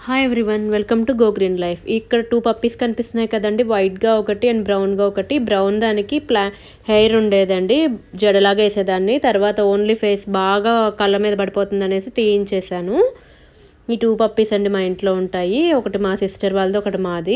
hi everyone welcome to go green life ఇక్కడ two puppies కనిపిస్తున్నాయి కదండి వైట్గా ఒకటి అండ్ బ్రౌన్గా ఒకటి బ్రౌన్ దానికి ప్లా హెయిర్ ఉండేదండి జడలాగా వేసేదాన్ని తర్వాత ఓన్లీ ఫేస్ బాగా కళ్ళ మీద పడిపోతుంది అనేసి తీయించేశాను ఈ టూ పప్పీస్ అండి మా ఇంట్లో ఉంటాయి ఒకటి మా సిస్టర్ వాళ్ళది ఒకటి మాది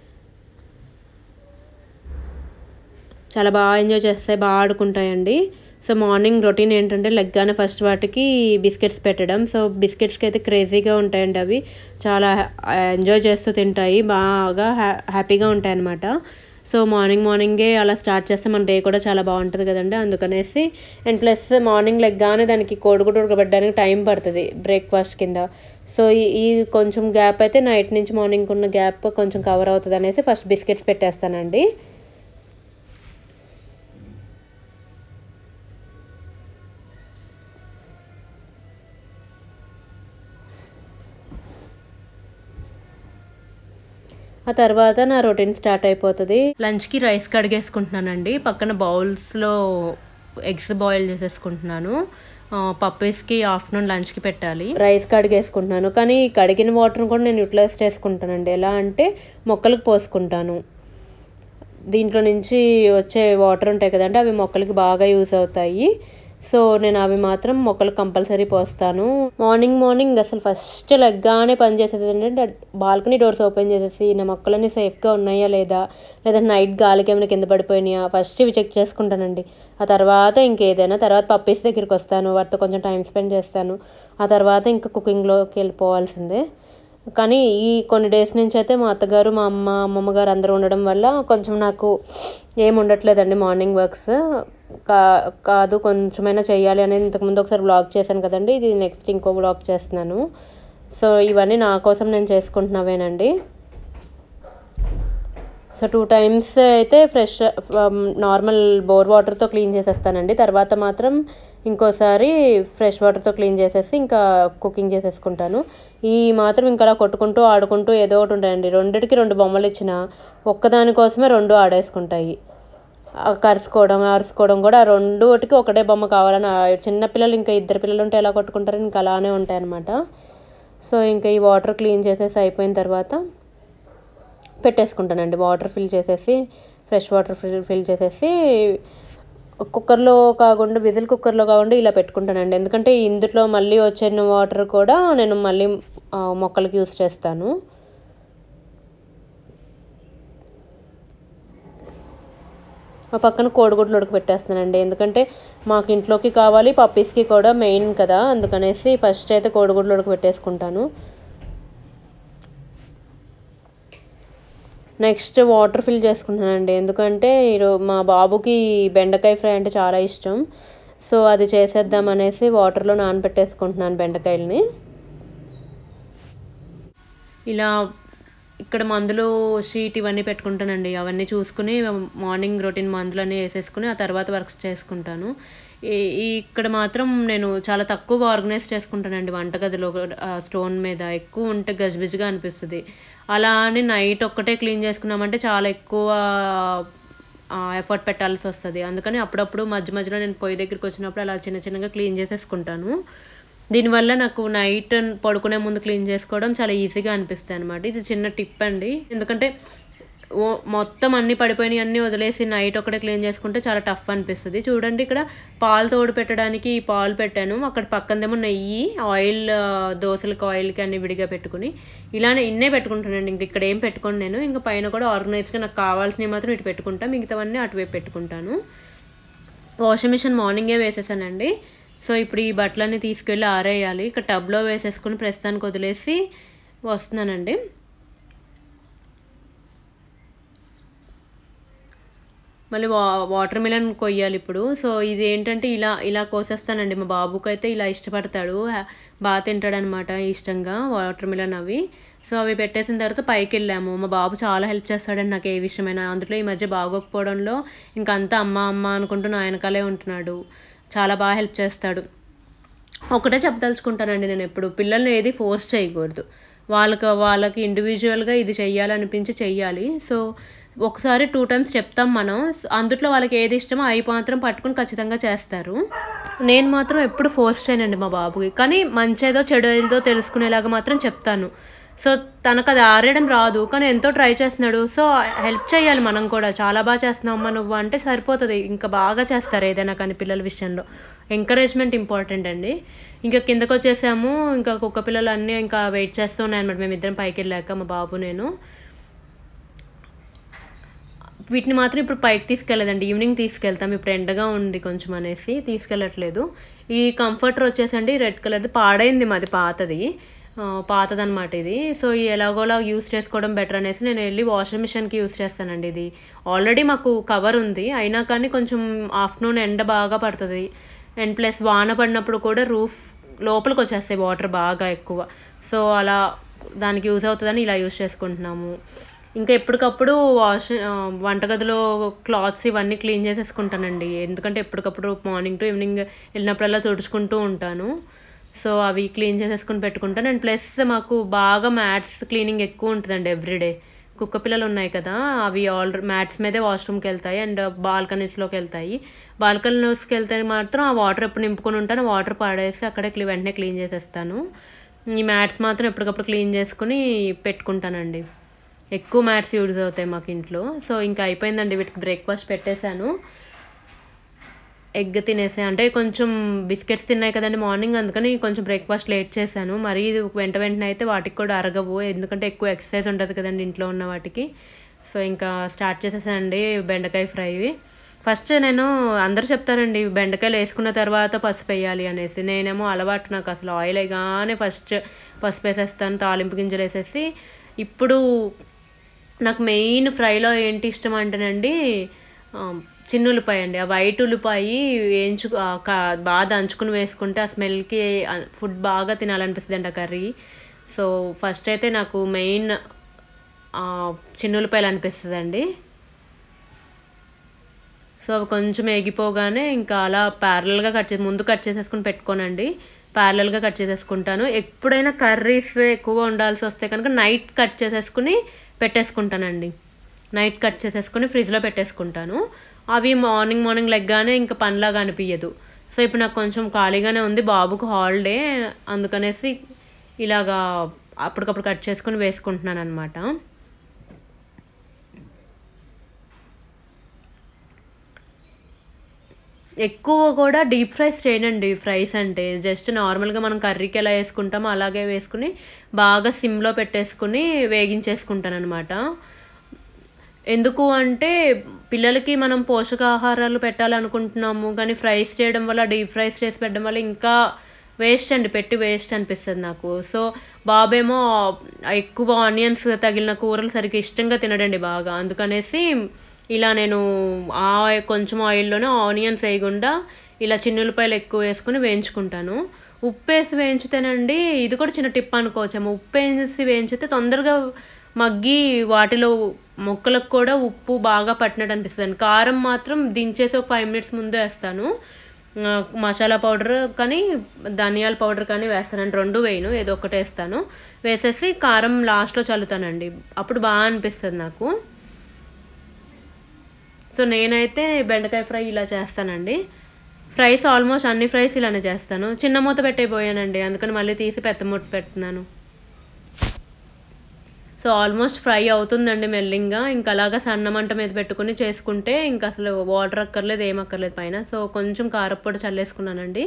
చాలా బాగా ఎంజాయ్ చేస్తాయి బాగా ఆడుకుంటాయండి సో మార్నింగ్ రొటీన్ ఏంటంటే లెగ్గానే ఫస్ట్ వాటికి బిస్కెట్స్ పెట్టడం సో బిస్కెట్స్కి అయితే క్రేజీగా ఉంటాయండి అవి చాలా ఎంజాయ్ చేస్తూ తింటాయి బాగా హ్యా హ్యాపీగా ఉంటాయి అన్నమాట సో మార్నింగ్ మార్నింగే అలా స్టార్ట్ చేస్తే మన డే కూడా చాలా బాగుంటుంది కదండి అందుకనేసి అండ్ ప్లస్ మార్నింగ్ లెగ్గానే దానికి కోడిగుడ్డు ఉడకబెట్టడానికి టైం పడుతుంది బ్రేక్ఫాస్ట్ కింద సో ఈ ఈ కొంచెం గ్యాప్ అయితే నైట్ నుంచి మార్నింగ్ ఉన్న గ్యాప్ కొంచెం కవర్ అవుతుంది అనేసి ఫస్ట్ బిస్కెట్స్ పెట్టేస్తానండి ఆ తర్వాత నా రొటీన్ స్టార్ట్ అయిపోతుంది లంచ్కి రైస్ కడిగేసుకుంటున్నానండి పక్కన బౌల్స్లో ఎగ్స్ బాయిల్ చేసేసుకుంటున్నాను పప్పీస్కి ఆఫ్టర్నూన్ లంచ్కి పెట్టాలి రైస్ కడిగేసుకుంటున్నాను కానీ ఈ కడిగిన వాటర్ని కూడా నేను యూటిలైజ్ చేసుకుంటానండి ఎలా అంటే మొక్కలకు పోసుకుంటాను దీంట్లో నుంచి వచ్చే వాటర్ ఉంటాయి కదండి అవి మొక్కలకి బాగా యూస్ అవుతాయి సో నేను అవి మాత్రం మొక్కలు కంపల్సరీ పోస్తాను మార్నింగ్ మార్నింగ్ అసలు ఫస్ట్ లెగ్గానే పని చేసేది ఏంటంటే బాల్కనీ డోర్స్ ఓపెన్ చేసేసి నా మొక్కలన్నీ సేఫ్గా ఉన్నాయా లేదా లేదా నైట్ గాలికి ఏమైనా కింద పడిపోయినాయా ఫస్ట్ ఇవి చెక్ చేసుకుంటానండి ఆ తర్వాత ఇంకేదైనా తర్వాత పప్పీస్ దగ్గరికి వస్తాను వాటితో కొంచెం టైం స్పెండ్ చేస్తాను ఆ తర్వాత ఇంకా కుకింగ్లోకి వెళ్ళిపోవాల్సిందే కానీ ఈ కొన్ని డేస్ నుంచి అయితే మా అత్తగారు మా అమ్మ అమ్మమ్మ గారు అందరూ ఉండడం వల్ల కొంచెం నాకు ఏం ఉండట్లేదండి మార్నింగ్ వర్క్స్ కా కాదు కొంచెమైనా చేయాలి అనేది ఇంతకుముందు ఒకసారి బ్లాగ్ చేశాను కదండి ఇది నెక్స్ట్ ఇంకో బ్లాగ్ చేస్తున్నాను సో ఇవన్నీ నా కోసం నేను చేసుకుంటున్నావేనండి సో టూ టైమ్స్ అయితే ఫ్రెష్ నార్మల్ బోర్ వాటర్తో క్లీన్ చేసేస్తానండి తర్వాత మాత్రం ఇంకోసారి ఫ్రెష్ వాటర్తో క్లీన్ చేసేసి ఇంకా కుకింగ్ చేసేసుకుంటాను ఈ మాత్రం ఇంకా అలా కొట్టుకుంటూ ఆడుకుంటూ ఏదో ఒకటి ఉంటాయండి రెండిటికి రెండు బొమ్మలు ఇచ్చిన ఒక్కదానికోసమే రెండు ఆడేసుకుంటాయి కరుచుకోవడం అరుచుకోవడం కూడా రెండు ఒకటికి ఒకటే బొమ్మ కావాలని చిన్నపిల్లలు ఇంకా ఇద్దరు పిల్లలు ఉంటే ఎలా కొట్టుకుంటారు ఇంకా అలానే ఉంటాయి అనమాట సో ఇంకా ఈ వాటర్ క్లీన్ చేసేసి అయిపోయిన తర్వాత పెట్టేసుకుంటానండి వాటర్ ఫిల్ చేసేసి ఫ్రెష్ వాటర్ ఫిల్ ఫిల్ చేసేసి కుక్కర్లో కాకుండా విజిల్ కుక్కర్లో కాకుండా ఇలా పెట్టుకుంటానండి ఎందుకంటే ఇందులో మళ్ళీ వచ్చే వాటర్ కూడా నేను మళ్ళీ మొక్కలకి యూస్ చేస్తాను ఆ పక్కన కోడిగుడ్లు ఉడకబెట్టేస్తున్నానండి ఎందుకంటే మాకు ఇంట్లోకి కావాలి పప్పీస్కి కూడా మెయిన్ కదా అందుకనేసి ఫస్ట్ అయితే కోడిగుడ్లు ఉడకబెట్టేసుకుంటాను నెక్స్ట్ వాటర్ ఫిల్ చేసుకుంటానండి ఎందుకంటే ఈరోజు మా బాబుకి బెండకాయ ఫ్రై అంటే చాలా ఇష్టం సో అది చేసేద్దాం అనేసి వాటర్లో నానబెట్టేసుకుంటున్నాను బెండకాయలని ఇలా ఇక్కడ మందులు షీట్ ఇవన్నీ పెట్టుకుంటానండి అవన్నీ చూసుకుని మార్నింగ్ రొటీన్ మందులన్నీ వేసేసుకుని ఆ తర్వాత వర్క్స్ చేసుకుంటాను ఈ ఇక్కడ మాత్రం నేను చాలా తక్కువ ఆర్గనైజ్ చేసుకుంటానండి వంటగదిలో స్టోన్ మీద ఎక్కువ ఉంటే గజిబిజిగా అనిపిస్తుంది అలా అని నైట్ ఒక్కటే క్లీన్ చేసుకున్నామంటే చాలా ఎక్కువ ఎఫర్ట్ పెట్టాల్సి వస్తుంది అందుకని అప్పుడప్పుడు మధ్య మధ్యలో నేను పొయ్యి దగ్గరికి వచ్చినప్పుడు అలా చిన్న చిన్నగా క్లీన్ చేసేసుకుంటాను దీనివల్ల నాకు నైట్ పడుకునే ముందు క్లీన్ చేసుకోవడం చాలా ఈజీగా అనిపిస్తుంది అనమాట ఇది చిన్న టిప్ అండి ఎందుకంటే మొత్తం అన్ని పడిపోయినాయి అన్నీ వదిలేసి నైట్ ఒకటే క్లీన్ చేసుకుంటే చాలా టఫ్ అనిపిస్తుంది చూడండి ఇక్కడ పాలు తోడు పెట్టడానికి పాలు పెట్టాను అక్కడ పక్కనదేమో నెయ్యి ఆయిల్ దోశలకి ఆయిల్కి అన్ని విడిగా పెట్టుకుని ఇలానే ఇన్నే పెట్టుకుంటానండి ఇంక ఇక్కడ ఏం పెట్టుకోండి నేను ఇంకా పైన కూడా ఆర్గనైజ్గా నాకు కావాల్సినవి మాత్రం ఇటు పెట్టుకుంటాను మిగతావన్నీ అటువైపు పెట్టుకుంటాను వాషింగ్ మిషన్ మార్నింగే వేసేసానండి సో ఇప్పుడు ఈ బట్టలన్నీ తీసుకెళ్ళి ఆరేయాలి ఇక్కడ టబ్లో వేసేసుకుని ప్రస్తుతానికి వదిలేసి వస్తున్నానండి మళ్ళీ వా వాటర్ మిలన్ కొయ్యాలి ఇప్పుడు సో ఇది ఏంటంటే ఇలా ఇలా కోసేస్తానండి మా బాబుకి అయితే ఇలా ఇష్టపడతాడు బాగా తింటాడనమాట ఇష్టంగా వాటర్ మిలన్ అవి సో అవి పెట్టేసిన తర్వాత పైకి వెళ్ళాము మా బాబు చాలా హెల్ప్ చేస్తాడండి నాకు ఏ విషయమైనా అందులో ఈ మధ్య బాగోకపోవడంలో ఇంకంతా అమ్మ అమ్మ అనుకుంటూ నా వెనకాలే ఉంటున్నాడు చాలా బాగా హెల్ప్ చేస్తాడు ఒకటే చెప్పదలుచుకుంటానండి నేను ఎప్పుడు పిల్లల్ని ఏది ఫోర్స్ చేయకూడదు వాళ్ళకి వాళ్ళకి ఇండివిజువల్గా ఇది చెయ్యాలనిపించి చెయ్యాలి సో ఒకసారి టూ టైమ్స్ చెప్తాం మనం అందుట్లో వాళ్ళకి ఏది ఇష్టమో అవి మాత్రం పట్టుకుని ఖచ్చితంగా చేస్తారు నేను మాత్రం ఎప్పుడు ఫోర్స్ చేయనండి మా బాబుకి కానీ మంచి ఏదో చెడు ఏదో తెలుసుకునేలాగా మాత్రం చెప్తాను సో తనకు అది ఆరేయడం రాదు కానీ ఎంతో ట్రై చేస్తున్నాడు సో హెల్ప్ చేయాలి మనం కూడా చాలా బాగా చేస్తున్నావమ్మా నువ్వు అంటే సరిపోతుంది ఇంకా బాగా చేస్తారు ఏదైనా కానీ పిల్లల విషయంలో ఎంకరేజ్మెంట్ ఇంపార్టెంట్ అండి ఇంకా కిందకు వచ్చేసాము ఇంకా కుక్క పిల్లలు అన్నీ ఇంకా వెయిట్ చేస్తూ ఉన్నాయన్నమాట మేము ఇద్దరం పైకి వెళ్ళాక మా బాబు నేను వీటిని మాత్రం ఇప్పుడు పైకి తీసుకెళ్ళదండి ఈవినింగ్ తీసుకెళ్తాం ఇప్పుడు ఎండగా ఉంది కొంచెం అనేసి తీసుకెళ్ళట్లేదు ఈ కంఫర్టర్ వచ్చేసండి రెడ్ కలర్ది పాడైంది మాది పాతది ఆ, పాతదన్నమాట ఇది సో ఈ ఎలాగోలా యూస్ చేసుకోవడం బెటర్ అనేసి నేను వెళ్ళి వాషింగ్ మిషన్కి యూస్ చేస్తానండి ఇది ఆల్రెడీ మాకు కవర్ ఉంది అయినా కానీ కొంచెం ఆఫ్టర్నూన్ ఎండ బాగా పడుతుంది అండ్ ప్లస్ వాన పడినప్పుడు కూడా రూఫ్ లోపలికి వచ్చేస్తాయి వాటర్ బాగా ఎక్కువ సో అలా దానికి యూజ్ అవుతుందని ఇలా యూజ్ చేసుకుంటున్నాము ఇంకా ఎప్పటికప్పుడు వాష్ ఆ, వంటగదిలో క్లాత్స్ ఇవన్నీ క్లీన్ చేసేసుకుంటానండి ఎందుకంటే ఎప్పటికప్పుడు మార్నింగ్ టు ఈవినింగ్ వెళ్ళినప్పుడల్లా తుడుచుకుంటూ ఉంటాను సో అవి క్లీన్ చేసేసుకుని పెట్టుకుంటాను అండ్ ప్లస్ మాకు బాగా మ్యాట్స్ క్లీనింగ్ ఎక్కువ ఉంటుందండి ఎవ్రీడే కుక్క పిల్లలు ఉన్నాయి కదా అవి ఆల్రెడీ మ్యాట్స్ మీదే వాష్రూమ్కి వెళ్తాయి అండ్ బాల్కనీస్లోకి వెళ్తాయి బాల్కనీస్కి వెళ్తే మాత్రం ఆ వాటర్ ఎప్పుడు నింపుకొని ఉంటాను వాటర్ పాడేసి అక్కడే క్లీ వెంటనే క్లీన్ చేసేస్తాను ఈ మ్యాట్స్ మాత్రం ఎప్పటికప్పుడు క్లీన్ చేసుకుని పెట్టుకుంటానండి ఎక్కువ మ్యాట్స్ యూజ్ అవుతాయి మాకు ఇంట్లో సో ఇంకా అయిపోయిందండి వీటికి బ్రేక్ఫాస్ట్ పెట్టేశాను ఎగ్ తినేసా అంటే కొంచెం బిస్కెట్స్ తిన్నాయి కదండి మార్నింగ్ అందుకని కొంచెం బ్రేక్ఫాస్ట్ లేట్ చేశాను మరి ఇది వెంట వెంటనే అయితే వాటికి కూడా అరగవు ఎందుకంటే ఎక్కువ ఎక్సర్సైజ్ ఉంటుంది కదండి ఇంట్లో ఉన్న వాటికి సో ఇంకా స్టార్ట్ చేసేసానండి బెండకాయ ఫ్రై ఫస్ట్ నేను అందరూ చెప్తారండి బెండకాయలు వేసుకున్న తర్వాత పసుపు వేయాలి అనేసి నేనేమో అలవాటు నాకు అసలు ఆయిల్ వేయగానే ఫస్ట్ పసుపు వేసేస్తాను తాలింపు గింజలు వేసేసి ఇప్పుడు నాకు మెయిన్ ఫ్రైలో ఏంటి ఇష్టం అంటేనండి ఆ, చిన్న ఉల్లిపాయ అండి ఆ వైట్ ఉల్లిపాయ వేయించు ఆ, క- బాగా దంచుకుని వేసుకుంటే ఆ స్మెల్కి ఫుడ్ బాగా తినాలనిపిస్తుంది అండి ఆ కర్రీ సో ఫస్ట్ అయితే నాకు మెయిన్ చిన్న ఉల్లిపాయలు అనిపిస్తుంది అండి సో అవి కొంచెం ఎగిపోగానే ఇంకా అలా ప్యారలల్గా కట్ చేసి ముందు కట్ చేసేసుకుని పెట్టుకోనండి ప్యారలల్గా కట్ చేసేసుకుంటాను ఎప్పుడైనా కర్రీస్ ఎక్కువ ఉండాల్సి వస్తే కనుక నైట్ కట్ చేసేసుకుని పెట్టేసుకుంటానండి నైట్ కట్ చేసేసుకుని ఫ్రిడ్జ్లో పెట్టేసుకుంటాను అవి మార్నింగ్ మార్నింగ్ లెగ్గానే ఇంకా పనిలాగా అనిపించదు సో ఇప్పుడు నాకు కొంచెం ఖాళీగానే ఉంది బాబుకు హాలిడే అందుకనేసి ఇలాగా అప్పటికప్పుడు కట్ చేసుకుని వేసుకుంటున్నాను అనమాట ఎక్కువ కూడా డీప్ ఫ్రైస్ చేయనండి ఫ్రైస్ అంటే జస్ట్ నార్మల్గా మనం కర్రీకి ఎలా వేసుకుంటామో అలాగే వేసుకుని బాగా సిమ్లో పెట్టేసుకుని వేగించేసుకుంటాను అనమాట ఎందుకు అంటే పిల్లలకి మనం పోషకాహారాలు పెట్టాలనుకుంటున్నాము కానీ ఫ్రైస్ చేయడం వల్ల డీప్ ఫ్రైస్ చేసి పెట్టడం వల్ల ఇంకా వేస్ట్ అండి పెట్టి వేస్ట్ అనిపిస్తుంది నాకు సో బాబేమో ఎక్కువ ఆనియన్స్ తగిలిన కూరలు సరిగ్గా ఇష్టంగా తినడండి బాగా అందుకనేసి ఇలా నేను ఆ కొంచెం ఆయిల్లోనే ఆనియన్స్ వేయకుండా ఇలా చిన్నులపాయలు ఎక్కువ వేసుకుని వేయించుకుంటాను ఉప్పు వేసి వేయించితేనండి ఇది కూడా చిన్న టిప్ అనుకోవచ్చేమో ఉప్పు వేసి వేయించితే తొందరగా మగ్గి వాటిలో మొక్కలకు కూడా ఉప్పు బాగా పట్టినట్టు అనిపిస్తుంది కారం మాత్రం దించేసి ఒక ఫైవ్ మినిట్స్ ముందే వేస్తాను ఆ, మసాలా పౌడర్ కానీ ధనియాల పౌడర్ కానీ వేస్తానండి రెండు వేయను ఏదో ఒకటి వేస్తాను వేసేసి కారం లాస్ట్లో చల్లుతానండి అప్పుడు బాగా అనిపిస్తుంది నాకు సో నేనైతే బెండకాయ ఫ్రై ఇలా చేస్తానండి ఫ్రైస్ ఆల్మోస్ట్ అన్ని ఫ్రైస్ ఇలానే చేస్తాను చిన్న మూత పెట్టైపోయానండి అందుకని మళ్ళీ తీసి పెద్ద మూత పెడుతున్నాను సో ఆల్మోస్ట్ ఫ్రై అవుతుందండి మెల్లింగా ఇంకా అలాగా సన్న మంట మీద పెట్టుకుని చేసుకుంటే ఇంకా అసలు వాటర్ అక్కర్లేదు ఏం అక్కర్లేదు పైన సో కొంచెం కారప్పొడి చల్లేసుకున్నానండి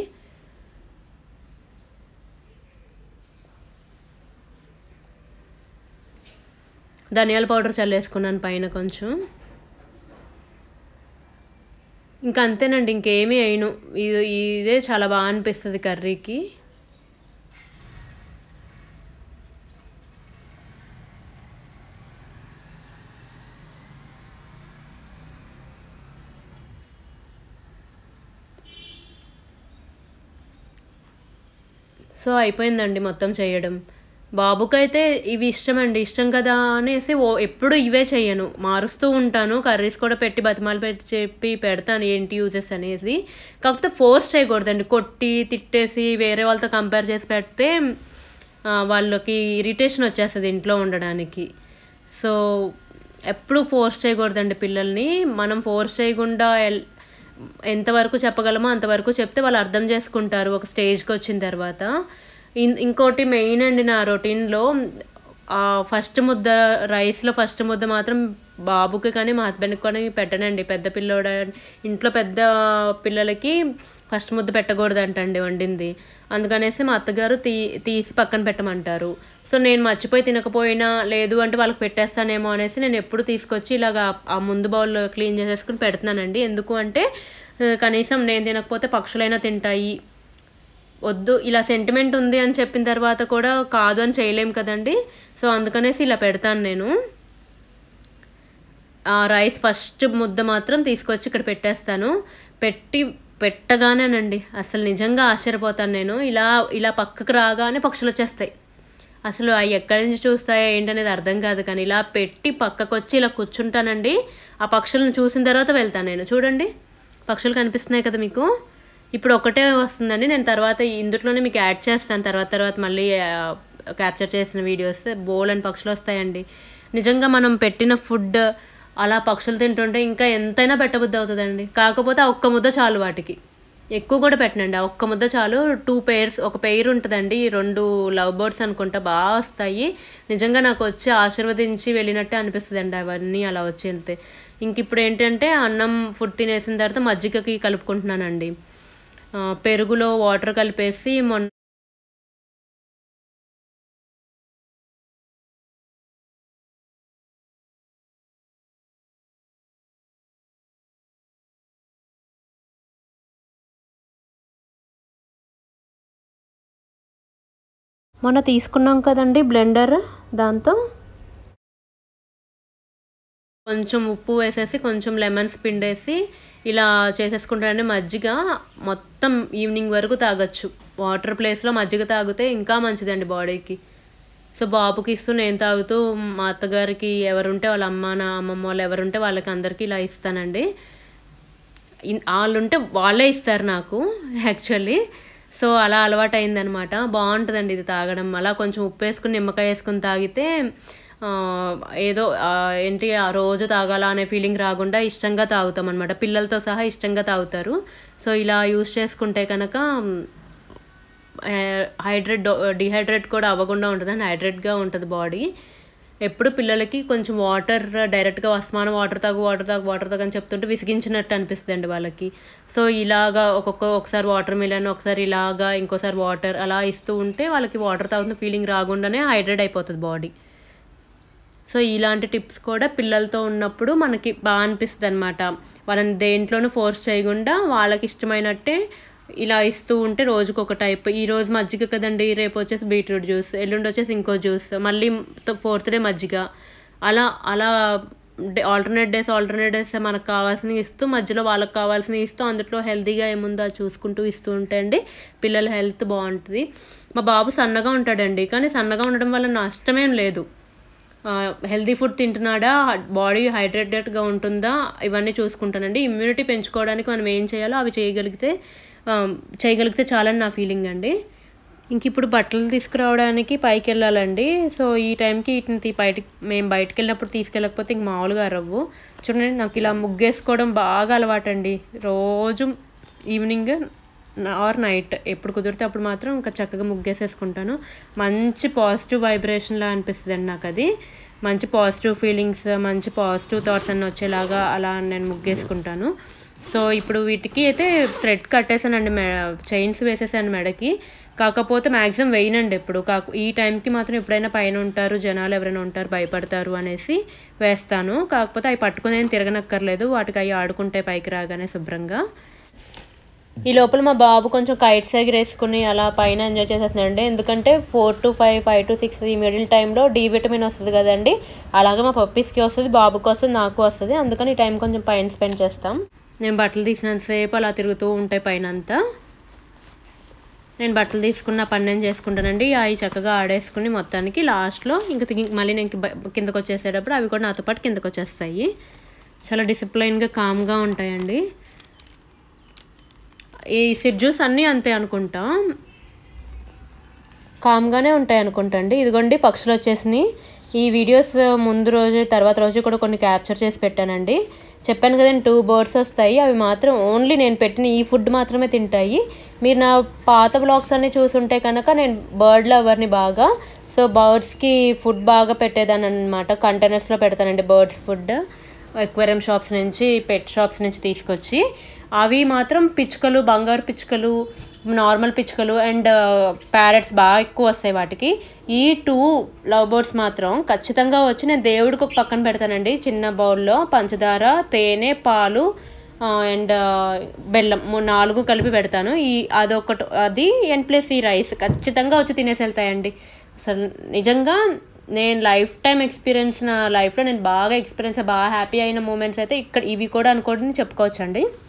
ధనియాల పౌడర్ చల్లేసుకున్నాను పైన కొంచెం ఇంకా అంతేనండి ఇంకేమీ వేయను ఇది ఇదే చాలా బాగా అనిపిస్తుంది కర్రీకి సో అయిపోయిందండి మొత్తం చేయడం బాబుకైతే ఇవి ఇష్టం అండి ఇష్టం కదా అనేసి ఓ ఎప్పుడు ఇవే చెయ్యను మారుస్తూ ఉంటాను కర్రీస్ కూడా పెట్టి బతిమాలు పెట్టి చెప్పి పెడతాను ఏంటి యూజెస్ అనేసి కాకపోతే ఫోర్స్ చేయకూడదండి కొట్టి తిట్టేసి వేరే వాళ్ళతో కంపేర్ చేసి పెడితే ఆ, వాళ్ళకి ఇరిటేషన్ వచ్చేస్తుంది ఇంట్లో ఉండడానికి సో ఎప్పుడు ఫోర్స్ చేయకూడదండి పిల్లల్ని మనం ఫోర్స్ చేయకుండా ఎల్ ఎంతవరకు చెప్పగలమో అంతవరకు చెప్తే వాళ్ళు అర్థం చేసుకుంటారు ఒక స్టేజ్కి వచ్చిన తర్వాత ఇన్ ఇంకోటి మెయిన్ అండి నా రొటీన్లో ఫస్ట్ ముద్ద రైస్లో ఫస్ట్ ముద్ద మాత్రం బాబుకి కానీ మా హస్బెండ్కి కానీ పెట్టనండి పెద్ద పిల్లోడ ఇంట్లో పెద్ద పిల్లలకి ఫస్ట్ ముద్ద పెట్టకూడదంటండి వండింది అందుకనేసి మా అత్తగారు తీ తీసి పక్కన పెట్టమంటారు సో నేను మర్చిపోయి తినకపోయినా లేదు అంటే వాళ్ళకి పెట్టేస్తానేమో అనేసి నేను ఎప్పుడు తీసుకొచ్చి ఇలాగ ఆ ముందు బౌల్ క్లీన్ చేసేసుకుని పెడుతున్నానండి ఎందుకు అంటే ఆ, కనీసం నేను తినకపోతే పక్షులైనా తింటాయి వద్దు ఇలా సెంటిమెంట్ ఉంది అని చెప్పిన తర్వాత కూడా కాదు అని చేయలేం కదండి సో అందుకనేసి ఇలా పెడతాను నేను ఆ రైస్ ఫస్ట్ ముద్ద మాత్రం తీసుకొచ్చి ఇక్కడ పెట్టేస్తాను పెట్టి పెట్టగానేనండి అసలు నిజంగా ఆశ్చర్యపోతాను నేను ఇలా ఇలా పక్కకు రాగానే పక్షులు వచ్చేస్తాయి అసలు అవి ఎక్కడి నుంచి చూస్తాయో ఏంటనేది అర్థం కాదు కానీ ఇలా పెట్టి పక్కకు వచ్చి ఇలా కూర్చుంటానండి ఆ పక్షులను చూసిన తర్వాత వెళ్తాను నేను చూడండి పక్షులు కనిపిస్తున్నాయి కదా మీకు ఇప్పుడు ఒకటే వస్తుందండి నేను తర్వాత ఇందులోనే మీకు యాడ్ చేస్తాను తర్వాత తర్వాత మళ్ళీ క్యాప్చర్ చేసిన వీడియోస్ బోల్ అని పక్షులు వస్తాయండి నిజంగా మనం పెట్టిన ఫుడ్ అలా పక్షులు తింటుంటే ఇంకా ఎంతైనా పెట్టబుద్ధి అవుతుందండి కాకపోతే ఆ ఒక్క ముద్ద చాలు వాటికి ఎక్కువ కూడా పెట్టనండి ఆ ఒక్క ముద్ద చాలు టూ పెయిర్స్ ఒక పెయిర్ ఉంటుందండి ఈ రెండు లవ్ బర్డ్స్ అనుకుంటా బాగా వస్తాయి నిజంగా నాకు వచ్చి ఆశీర్వదించి వెళ్ళినట్టే అనిపిస్తుంది అండి అవన్నీ అలా వచ్చి వెళ్తే ఇంక ఇప్పుడు ఏంటంటే అన్నం ఫుడ్ తినేసిన తర్వాత మజ్జిగకి కలుపుకుంటున్నానండి ఆ, పెరుగులో వాటర్ కలిపేసి మొన్న మొన్న తీసుకున్నాం కదండి బ్లెండర్ దాంతో కొంచెం ఉప్పు వేసేసి కొంచెం లెమన్స్ పిండేసి ఇలా చేసేసుకుంటానండి మజ్జిగ మొత్తం ఈవినింగ్ వరకు తాగొచ్చు వాటర్ ప్లేస్లో మజ్జిగ తాగితే ఇంకా మంచిదండి బాడీకి సో బాబుకి ఇస్తూ నేను తాగుతూ మా అత్తగారికి ఎవరుంటే వాళ్ళ అమ్మ నా అమ్మమ్మ వాళ్ళు ఎవరుంటే వాళ్ళకి అందరికీ ఇలా ఇస్తానండి ఇన్- వాళ్ళు ఉంటే వాళ్ళే ఇస్తారు నాకు యాక్చువల్లీ సో అలా అలవాటు అయిందనమాట బాగుంటుందండి ఇది తాగడం అలా కొంచెం ఉప్పు వేసుకుని నిమ్మకాయ వేసుకుని తాగితే ఆ, ఏదో ఆ, ఏంటి ఆ రోజు తాగాల అనే ఫీలింగ్ రాకుండా ఇష్టంగా తాగుతాం అనమాట పిల్లలతో సహా ఇష్టంగా తాగుతారు సో ఇలా యూస్ చేసుకుంటే కనుక హైడ్రేట్ డిహైడ్రేట్ కూడా అవ్వకుండా ఉంటుంది అండ్ హైడ్రేట్గా ఉంటుంది బాడీ ఎప్పుడు పిల్లలకి కొంచెం వాటర్ డైరెక్ట్గా వస్మాన వాటర్ తాగు వాటర్ తాగు వాటర్ తాగు అని చెప్తుంటే విసిగించినట్టు అనిపిస్తుంది అండి వాళ్ళకి సో ఇలాగా ఒక్కొక్క ఒకసారి వాటర్ మిలన్ ఒకసారి ఇలాగా ఇంకోసారి వాటర్ అలా ఇస్తూ ఉంటే వాళ్ళకి వాటర్ తాగుతున్న ఫీలింగ్ రాకుండానే హైడ్రేట్ అయిపోతుంది బాడీ సో ఇలాంటి టిప్స్ కూడా పిల్లలతో ఉన్నప్పుడు మనకి బాగా అనిపిస్తుంది అనమాట వాళ్ళని దేంట్లోనూ ఫోర్స్ చేయకుండా వాళ్ళకి ఇష్టమైనట్టే ఇలా ఇస్తూ ఉంటే రోజుకు ఒక టైప్ ఈ రోజు మజ్జిగ కదండి రేపు వచ్చేసి బీట్రూట్ జ్యూస్ ఎల్లుండి వచ్చేసి ఇంకో జ్యూస్ మళ్ళీ ఫోర్త్ డే మజ్జిగ అలా అలా day alternate days alternate days మనకు కావాల్సినవి ఇస్తూ మధ్యలో వాళ్ళకి కావాల్సినవి ఇస్తూ అందులో హెల్తీగా ఏముందో అది చూసుకుంటూ ఇస్తూ ఉంటే అండి పిల్లల హెల్త్ బాగుంటుంది మా బాబు సన్నగా ఉంటాడండి కానీ సన్నగా ఉండడం వల్ల నష్టమేం లేదు హెల్తీ ఫుడ్ తింటున్నాడా బాడీ హైడ్రేటెడ్గా ఉంటుందా ఇవన్నీ చూసుకుంటానండి ఇమ్యూనిటీ పెంచుకోవడానికి మనం ఏం చేయాలో అవి చేయగలిగితే ఆ, చేయగలిగితే చాలని నా ఫీలింగ్ అండి ఇంక ఇప్పుడు బట్టలు తీసుకురావడానికి పైకి వెళ్ళాలండి సో ఈ టైంకి వీటిని తీ- బయటికి మేము బయటికి వెళ్ళినప్పుడు తీసుకెళ్ళకపోతే ఇంక మామూలుగా రవ్వు చూడండి నాకు ఇలా ముగ్గేసుకోవడం బాగా అలవాటండి రోజు ఈవినింగ్ ఆర్ నైట్ ఎప్పుడు కుదిరితే అప్పుడు మాత్రం ఇంకా చక్కగా ముగ్గేసేసుకుంటాను మంచి పాజిటివ్ వైబ్రేషన్లా అనిపిస్తుంది అండి నాకు అది మంచి పాజిటివ్ ఫీలింగ్స్ మంచి పాజిటివ్ థాట్స్ అన్నీ వచ్చేలాగా అలా నేను ముగ్గేసుకుంటాను సో ఇప్పుడు వీటికి అయితే థ్రెడ్ కట్టేసానండి మె చైన్స్ వేసేసాను మెడకి కాకపోతే మ్యాక్సిమం వేయనండి ఎప్పుడు కాకు ఈ టైంకి మాత్రం ఎప్పుడైనా పైన ఉంటారు జనాలు ఎవరైనా ఉంటారు భయపడతారు అనేసి వేస్తాను కాకపోతే అవి పట్టుకుని ఏం తిరగనక్కర్లేదు వాటికి అవి ఆడుకుంటే పైకి రాగానే శుభ్రంగా ఈ లోపల మా బాబు కొంచెం కైట్స్ ఎగిరేసుకుని అలా పైన ఎంజాయ్ చేసేస్తున్నాడండి ఎందుకంటే four to five five to six ఈ మిడిల్ టైంలో డి విటమిన్ వస్తుంది కదండి అలాగే మా పప్పీస్కి వస్తుంది బాబుకి వస్తుంది నాకు వస్తుంది అందుకని ఈ టైం కొంచెం పైన స్పెండ్ చేస్తాం నేను బట్టలు తీసినంతసేపు అలా తిరుగుతూ ఉంటాయి పైన అంతా నేను బట్టలు తీసుకున్న పని నేను చేసుకుంటానండి అవి చక్కగా ఆడేసుకుని మొత్తానికి లాస్ట్లో ఇంకా తిగి- మళ్ళీ నేను బ- కిందకు వచ్చేసేటప్పుడు అవి కూడా నాతో పాటు కిందకు వచ్చేస్తాయి చాలా డిసిప్లైన్గా కామ్గా ఉంటాయండి ఈ సిడ్జూస్ అన్నీ అంతే అనుకుంటా కామ్గానే ఉంటాయి అనుకుంటా అండి ఇదిగోండి పక్షులు వచ్చేసినాయి ఈ వీడియోస్ ముందు రోజు తర్వాత రోజు కూడా కొన్ని క్యాప్చర్ చేసి పెట్టానండి చెప్పాను కదండి టూ బర్డ్స్ వస్తాయి అవి మాత్రం ఓన్లీ నేను పెట్టిన ఈ ఫుడ్ మాత్రమే తింటాయి మీరు నా పాత బ్లాగ్స్ అన్ని చూసుంటే కనుక నేను బర్డ్ లవర్ని బాగా సో బర్డ్స్కి ఫుడ్ బాగా పెట్టేదాన్ని అనమాట కంటైనర్స్లో పెడతానండి బర్డ్స్ ఫుడ్ ఎక్వేరియం షాప్స్ నుంచి పెట్ షాప్స్ నుంచి తీసుకొచ్చి అవి మాత్రం పిచ్చుకలు బంగారు పిచ్చుకలు నార్మల్ పిచ్చుకలు అండ్ ప్యారెట్స్ బాగా ఎక్కువ వస్తాయి వాటికి ఈ టూ లవ్ బర్డ్స్ మాత్రం ఖచ్చితంగా వచ్చి నేను దేవుడికి ఒక పక్కన పెడతానండి చిన్న బౌల్లో పంచదార తేనె పాలు అండ్ బెల్లం మూడు నాలుగు కలిపి పెడతాను ఈ అదొకటి అది అండ్ ప్లస్ ఈ రైస్ ఖచ్చితంగా వచ్చి తినేసి వెళ్తాయండి అసలు నిజంగా నేను లైఫ్ టైం ఎక్స్పీరియన్స్ నా లైఫ్లో నేను బాగా ఎక్స్పీరియన్స్ బాగా హ్యాపీ అయిన మూమెంట్స్ అయితే ఇక్కడ ఇవి కూడా అనుకోవడం చెప్పుకోవచ్చండి